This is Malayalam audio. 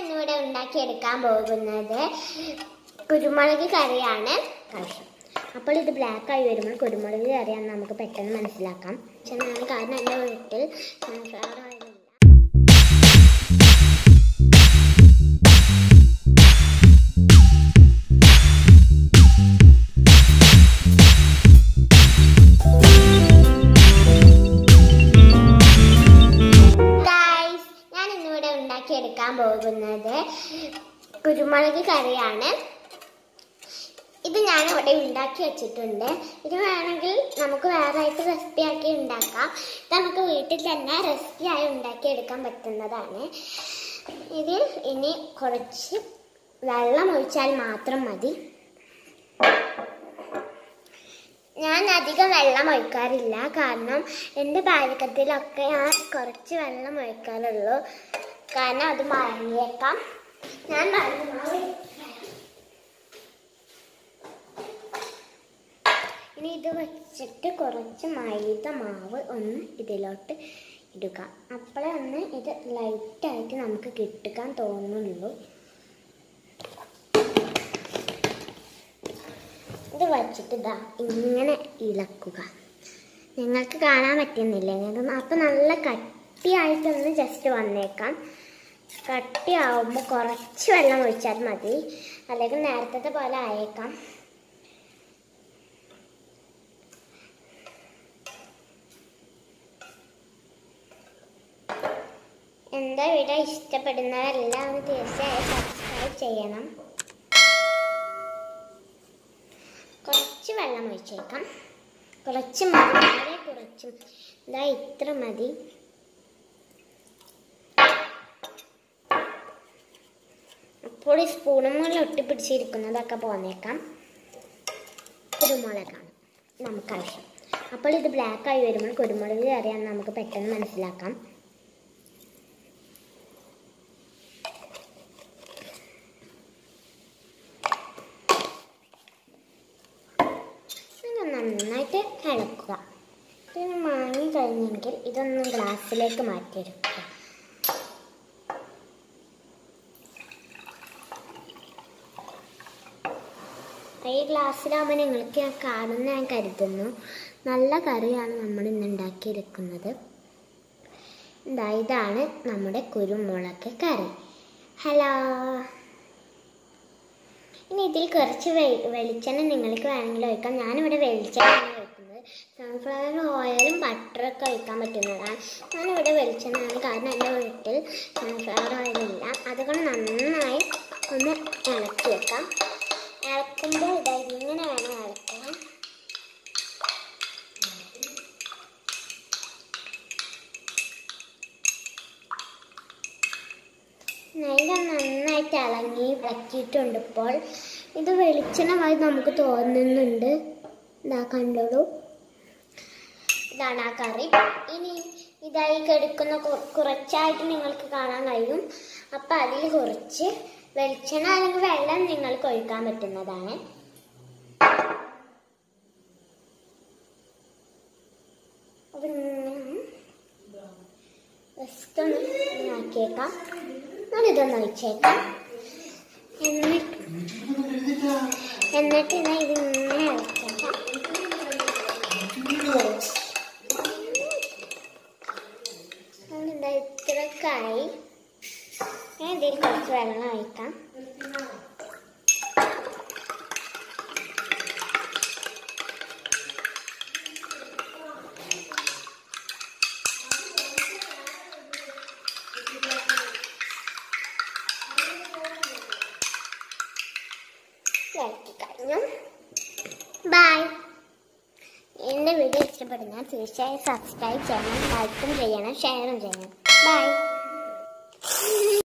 ഇന്നിവിടെ ഉണ്ടാക്കിയെടുക്കാൻ പോകുന്നത് കുരുമുളക് കറിയാണ് ആവശ്യം അപ്പോൾ ഇത് ബ്ലാക്ക് ആയി വരുമ്പോൾ കുരുമുളക് കറിയാണെന്ന് നമുക്ക് പെട്ടെന്ന് മനസ്സിലാക്കാം ചെന്നാണ് കാരണം എൻ്റെ വീട്ടിൽ സൺഫ്ലവർ ഓയിലില്ല ഗൈസ് ഞാൻ ഇന്നിവിടെ ഉണ്ടാക്കിയെടുക്കാൻ പോകുന്നത് കുരുമുളക് കറിയാണ് ഇത് ഞാൻ ഇവിടെ ഉണ്ടാക്കി വെച്ചിട്ടുണ്ട് ഇത് വേണമെങ്കിൽ നമുക്ക് വേറെ ആയിട്ട് റെസിപ്പി ആക്കി ഉണ്ടാക്കാം ഇത് നമുക്ക് വീട്ടിൽ തന്നെ റെസിപ്പി ആയി ഉണ്ടാക്കിയെടുക്കാൻ പറ്റുന്നതാണ് ഇതിൽ ഇനി കുറച്ച് വെള്ളം ഒഴിച്ചാൽ മാത്രം മതി ഞാൻ അധികം വെള്ളം ഒഴിക്കാറില്ല കാരണം എൻ്റെ പാചകത്തിലൊക്കെ ഞാൻ കുറച്ച് വെള്ളം ഒഴിക്കാറുള്ളൂ കാരണം അത് മറിഞ്ഞേക്കാം ഞാൻ മറന്നു ഇനി ഇത് വെച്ചിട്ട് കുറച്ച് മൈദ മാവ് ഒന്ന് ഇതിലോട്ട് ഇടുക അപ്പോഴേ ഒന്ന് ഇത് ലൈറ്റായിട്ട് നമുക്ക് കിട്ടുക്കാൻ തോന്നുള്ളൂ ഇത് വച്ചിട്ട് ഇതാ ഇങ്ങനെ ഇളക്കുക നിങ്ങൾക്ക് കാണാൻ പറ്റുന്നില്ലേ ഞാൻ അപ്പം നല്ല കട്ടിയായിട്ടൊന്ന് ജസ്റ്റ് വന്നേക്കാം കട്ടിയാവുമ്പോൾ കുറച്ച് വെള്ളം ഒഴിച്ചാൽ മതി അല്ലെങ്കിൽ നേരത്തെ പോലെ ആയേക്കാം എൻ്റെ വീഡിയോ ഇഷ്ടപ്പെടുന്നവരെല്ലാം ഒന്ന് തീർച്ചയായും സബ്സ്ക്രൈബ് ചെയ്യണം കുറച്ച് വെള്ളം ഒഴിച്ചേക്കാം കുറച്ച് മതി വളരെ കുറച്ച് ഇതാ ഇത്ര മതി അപ്പോൾ ഈ സ്പൂണുകളിൽ ഒട്ടിപ്പിടിച്ചിരിക്കുന്നതൊക്കെ പോന്നേക്കാം കുരുമുളകാണ് നമുക്ക് ആവശ്യം അപ്പോൾ ഇത് ബ്ലാക്ക് ആയി വരുമ്പോൾ കുരുമുളക് കറിയാണെന്ന് നമുക്ക് പെട്ടെന്ന് മനസ്സിലാക്കാം ഇത് നന്നായിട്ട് ഇളക്കുക പിന്നെ മാങ്ങി കഴിഞ്ഞെങ്കിൽ ഇതൊന്ന് ഗ്ലാസ്സിലേക്ക് മാറ്റിയെടുക്കുക ഈ ഗ്ലാസ്സിലാകുമ്പോൾ നിങ്ങൾക്ക് ഞാൻ കാണുന്ന ഞാൻ കരുതുന്നു നല്ല കറിയാണ് നമ്മൾ ഇന്ന് ഉണ്ടാക്കിയെടുക്കുന്നത് ഇതാ ഇതാണ് നമ്മുടെ കുരുമുളക് കറി ഹലോ ഇനി ഇതിൽ കുറച്ച് വെ- വെളിച്ചെണ്ണ നിങ്ങൾക്ക് വേണമെങ്കിൽ ഒഴിക്കാം ഞാനിവിടെ വെളിച്ചെണ്ണയാണ് ഒഴിക്കുന്നത് സൺഫ്ലവർ ഓയിലും ബട്ടറൊക്കെ ഒഴിക്കാൻ പറ്റുന്നതാണ് ഞാനിവിടെ വെളിച്ചെണ്ണയാണ് കാരണം എൻ്റെ വീട്ടിൽ സൺഫ്ലവർ ഓയിലില്ല അതുകൊണ്ട് നന്നായി ഒന്ന് ഇളക്കി വെക്കാം ഇളക്കുമ്പോൾ ഇതാ ഇങ്ങനെ വേണം ഇളക്കാൻ നെയ്യ് നന്നായിട്ട് ഇളങ്ങി ഇളക്കിയിട്ടുണ്ട് ഇപ്പോൾ ഇത് വെളിച്ചെണ്ണമായി നമുക്ക് തോന്നുന്നുണ്ട് ഇതാ കണ്ടോളൂ ഇതാണ് ആ കറി ഇനി ഇതായി കെടുക്കുന്ന കു- കുറച്ചായിട്ട് നിങ്ങൾക്ക് കാണാൻ കഴിയും അപ്പം അതിൽ കുറച്ച് വെളിച്ചെണ്ണ അല്ലെങ്കിൽ വെള്ളം നിങ്ങൾക്ക് ഒഴിക്കാൻ പറ്റുന്നതാണ് അപ്പം ജസ്റ്റ് ഒന്ന് ഇങ്ങനെ ആക്കിയേക്കാം ഞാനിതൊന്ന് ഒഴിച്ചേക്കാം എന്നിട്ട് എന്നിട്ട് ഞാൻ ഇതിങ്ങനെ ഇളച്ചേക്കാം എന്താ ഇത്രക്കായി ഞാൻ ഇതിൽ കുറച്ച് വെള്ളം ഒഴിക്കാം ഇളക്കി കഴിഞ്ഞു ബൈ എൻ്റെ വീഡിയോ ഇഷ്ടപ്പെടുന്നാൽ തീർച്ചയായും സബ്സ്ക്രൈബ് ചെയ്യണം ലൈക്കും ചെയ്യണം ഷെയറും ചെയ്യണം ബൈ